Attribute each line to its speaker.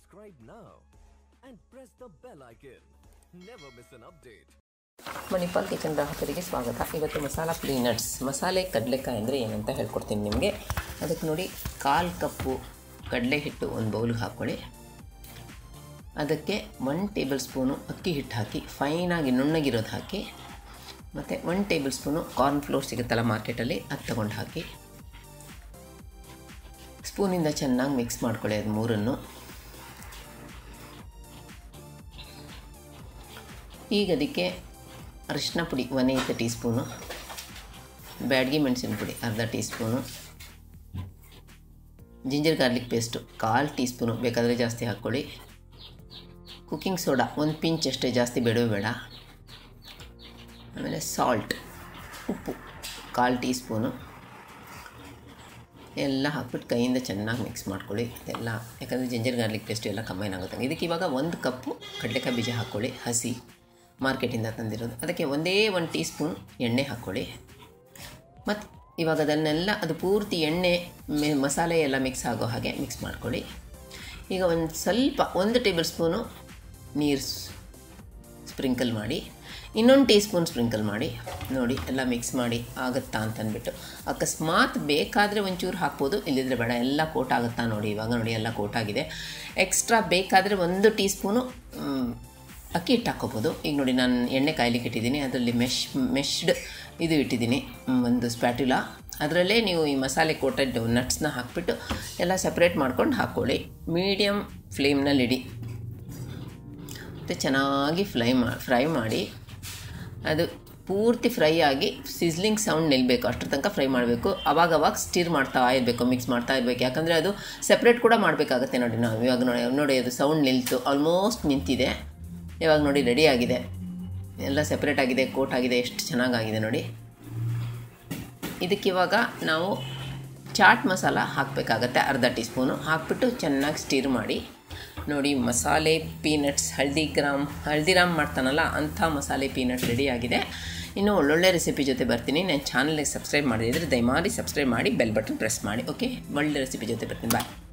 Speaker 1: subscribe now and press the bell icon. Never miss an update.
Speaker 2: Manipal kitchen ಗ್ರಾಹಕರಿಗೆ ಸ್ವಾಗತ ಇವತ್ತು masala peanuts ಮಸಾಲೆ ಕಡಲೆಕಾಯಿ ಅಂದರೆ ಏನಂತ ಹೇಳ್ಕೊಡ್ತೀನಿ ನಿಮಗೆ ಅದಕ್ಕೆ ನೋಡಿ ಕಾಲು ಕಪ್ಪು ಕಡಲೆ ಹಿಟ್ಟು ಒಂದು ಬೌಲ್ಗೆ ಹಾಕ್ಕೊಳ್ಳಿ ಅದಕ್ಕೆ ಒನ್ ಟೇಬಲ್ ಸ್ಪೂನು ಅಕ್ಕಿ ಹಿಟ್ಟು ಹಾಕಿ ಫೈನಾಗಿ ನುಣ್ಣಗಿರೋದು ಹಾಕಿ ಮತ್ತು one tablespoon corn flour ಸಿಗುತ್ತಲ್ಲ ಮಾರ್ಕೆಟಲ್ಲಿ ಅದು ತಗೊಂಡು ಹಾಕಿ ಸ್ಪೂನಿಂದ ಚೆನ್ನಾಗಿ ಮಿಕ್ಸ್ ಮಾಡ್ಕೊಳ್ಳಿ ಅದು ಮೂರನ್ನು ಈಗ ಅದಕ್ಕೆ ಅರಿಶಿನ ಪುಡಿ one eighth teaspoon Byadgi ಮೆಣಸಿನ ಪುಡಿ ಅರ್ಧ teaspoon ginger garlic paste ಕಾಲು ಟೀ ಸ್ಪೂನು ಬೇಕಾದರೆ ಜಾಸ್ತಿ ಹಾಕ್ಕೊಳ್ಳಿ ಕುಕ್ಕಿಂಗ್ ಸೋಡಾ ಒಂದು ಪಿಂಚ್ ಅಷ್ಟೇ ಜಾಸ್ತಿ ಬೇಡವೇ ಬೇಡ ಆಮೇಲೆ ಸಾಲ್ಟ್ ಉಪ್ಪು ಕಾಲು ಟೀ ಸ್ಪೂನು ಎಲ್ಲ ಹಾಕ್ಬಿಟ್ಟು ಕೈಯಿಂದ ಚೆನ್ನಾಗಿ ಮಿಕ್ಸ್ ಮಾಡ್ಕೊಳ್ಳಿ ಅದೆಲ್ಲ ಯಾಕಂದರೆ ಜಿಂಜರ್ ಗಾರ್ಲಿಕ್ ಪೇಸ್ಟು ಎಲ್ಲ ಕಂಬೈನ್ ಆಗುತ್ತೆ ಇದಕ್ಕೆ ಇವಾಗ ಒಂದು ಕಪ್ಪು ಕಡಲೆಕಾಯಿ ಬೀಜ ಹಾಕ್ಕೊಳ್ಳಿ ಹಸಿ ಮಾರ್ಕೆಟಿಂದ ತಂದಿರೋದು ಅದಕ್ಕೆ ಒಂದೇ ಒಂದು ಟೀ ಸ್ಪೂನ್ ಎಣ್ಣೆ ಹಾಕ್ಕೊಳ್ಳಿ ಮತ್ತು ಇವಾಗ ಅದನ್ನೆಲ್ಲ ಅದು ಪೂರ್ತಿ ಎಣ್ಣೆ ಮೆ ಮಸಾಲೆ ಎಲ್ಲ ಮಿಕ್ಸ್ ಆಗೋ ಹಾಗೆ ಮಿಕ್ಸ್ ಮಾಡ್ಕೊಳ್ಳಿ ಈಗ ಒಂದು ಸ್ವಲ್ಪ ಒಂದು ಟೇಬಲ್ ಸ್ಪೂನು ನೀರು ಸ್ಪ್ರಿಂಕಲ್ ಮಾಡಿ ಇನ್ನೊಂದು ಟೀ ಸ್ಪೂನ್ ಸ್ಪ್ರಿಂಕಲ್ ಮಾಡಿ ನೋಡಿ ಎಲ್ಲ ಮಿಕ್ಸ್ ಮಾಡಿ ಆಗುತ್ತಾ ಅಂತ ಅಂದ್ಬಿಟ್ಟು ಅಕಸ್ಮಾತ್ ಬೇಕಾದರೆ ಒಂಚೂರು ಹಾಕ್ಬೋದು ಇಲ್ಲಿದ್ರೆ ಬೇಡ ಎಲ್ಲ ಕೋಟ್ ಆಗುತ್ತಾ ನೋಡಿ ಇವಾಗ ನೋಡಿ ಎಲ್ಲ ಕೋಟ್ ಆಗಿದೆ ಎಕ್ಸ್ಟ್ರಾ ಬೇಕಾದರೆ ಒಂದು ಟೀ ಸ್ಪೂನು ಅಕ್ಕಿ ಹಿಟ್ಟು ಹಾಕ್ಕೋಬೋದು ಈಗ ನೋಡಿ ನಾನು ಎಣ್ಣೆ ಕಾಯ್ಲಿಕ್ಕೆ ಇಟ್ಟಿದ್ದೀನಿ ಅದರಲ್ಲಿ ಮೆಶ್ ಮೆಶ್ಡ್ ಇದು ಇಟ್ಟಿದ್ದೀನಿ ಮ್, ಒಂದು ಸ್ಪ್ಯಾಟ್ಯುಲಾ ಅದರಲ್ಲೇ ನೀವು ಈ ಮಸಾಲೆ ಕೋಟೆಡ್ ನಟ್ಸ್ನ ಹಾಕ್ಬಿಟ್ಟು ಎಲ್ಲ ಸಪ್ರೇಟ್ ಮಾಡ್ಕೊಂಡು ಹಾಕ್ಕೊಳ್ಳಿ ಮೀಡಿಯಮ್ ಫ್ಲೇಮ್ನಲ್ಲಿಡಿ ಮತ್ತು ಚೆನ್ನಾಗಿ ಫ್ರೈ ಮಾ ಫ್ರೈ ಮಾಡಿ ಅದು ಪೂರ್ತಿ ಫ್ರೈ ಆಗಿ ಸಿಸ್ಲಿಂಗ್ ಸೌಂಡ್ ನಿಲ್ಲಬೇಕು ಅಷ್ಟರ ತನಕ ಫ್ರೈ ಮಾಡಬೇಕು ಅವಾಗ ಅವಾಗ ಸ್ಟಿರ್ ಮಾಡ್ತಾ ಇರಬೇಕು ಮಿಕ್ಸ್ ಮಾಡ್ತಾ ಇರಬೇಕು ಯಾಕಂದರೆ ಅದು ಸಪ್ರೇಟ್ ಕೂಡ ಮಾಡಬೇಕಾಗತ್ತೆ ನೋಡಿ ನಾವು ಇವಾಗ ನೋಡಿ ನೋಡಿ ಅದು ಸೌಂಡ್ ನಿಲ್ತು ಆಲ್ಮೋಸ್ಟ್ ನಿಂತಿದೆ ಇವಾಗ ನೋಡಿ ರೆಡಿ ಆಗಿದೆ ಎಲ್ಲ ಸಪ್ರೇಟ್ ಆಗಿದೆ ಕೋಟ್ ಆಗಿದೆ ಎಷ್ಟು ಚೆನ್ನಾಗಾಗಿದೆ ನೋಡಿ ಇದಕ್ಕಿವಾಗ ನಾವು ಚಾಟ್ ಮಸಾಲ ಹಾಕಬೇಕಾಗತ್ತೆ ಅರ್ಧ ಟೀ ಸ್ಪೂನು ಹಾಕ್ಬಿಟ್ಟು ಚೆನ್ನಾಗಿ ಸ್ಟಿರ್ ಮಾಡಿ ನೋಡಿ ಮಸಾಲೆ ಪೀನಟ್ಸ್ ಹಲ್ದಿಗ್ರಾಮ್ ಹಲ್ದಿರಾಮ್ ಮಾಡ್ತಾನಲ್ಲ ಅಂಥ ಮಸಾಲೆ ಪೀನಟ್ ರೆಡಿ ಆಗಿದೆ ಇನ್ನು ಒಳ್ಳೊಳ್ಳೆ ರೆಸಿಪಿ ಜೊತೆ ಬರ್ತೀನಿ ನನ್ನ ಚಾನಲ್ಗೆ ಸಬ್ಸ್ಕ್ರೈಬ್ ಮಾಡಿದರೆ ದಯಮಾಡಿ ಸಬ್ಸ್ಕ್ರೈಬ್ ಮಾಡಿ ಬೆಲ್ ಬಟನ್ ಪ್ರೆಸ್ ಮಾಡಿ ಓಕೆ ಒಳ್ಳೆ ರೆಸಿಪಿ ಜೊತೆ ಬರ್ತೀನಿ ಬಾಯ್